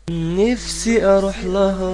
نفسي اروح لها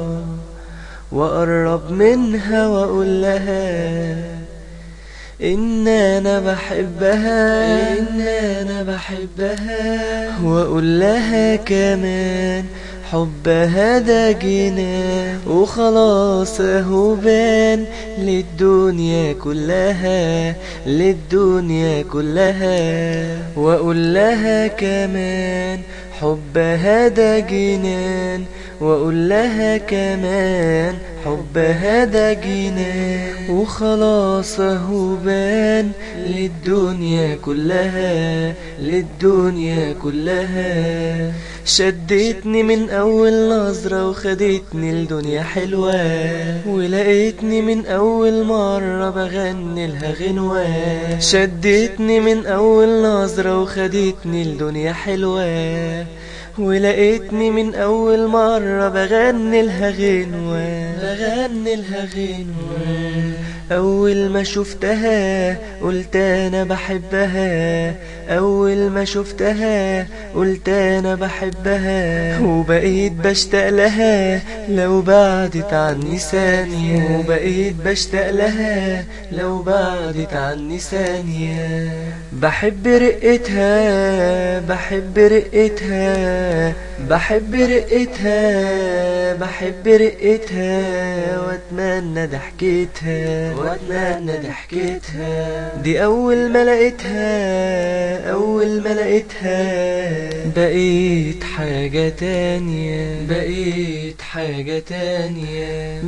واقرب منها واقول لها ان انا بحبها ان انا بحبها واقول لها كمان حبها ده جنان وخلاص اهو بان للدنيا كلها للدنيا كلها واقول لها كمان حبها ده جنان واقول لها كمان حبها ده جنان وخلاص اهو بان للدنيا كلها للدنيا كلها شدتني من اول نظرة وخدتني الدنيا حلوة ولقيتني من اول مرة بغني لها غنوة شدتني من اول نظرة وخدتني الدنيا حلوة ولقيتني من اول مرة بغني لها غنوة بغني لها غنوة اول ما شفتها قلت انا بحبها اول ما شفتها قلت انا بحبها وبقيت بشتاق لها لو بعدت عني ثانية وبقيت بشتاق لها لو بعدت عني ثانية بحب رقتها بحب رقتها بحب رقتها بحب رقتها واتمنى ضحكتها واتمنى ضحكتها دي اول ما لقيتها اول ما لقيتها بقيت حاجة تانية بقيت حاجة تانية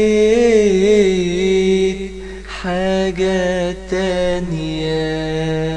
بقيت حاجة تانية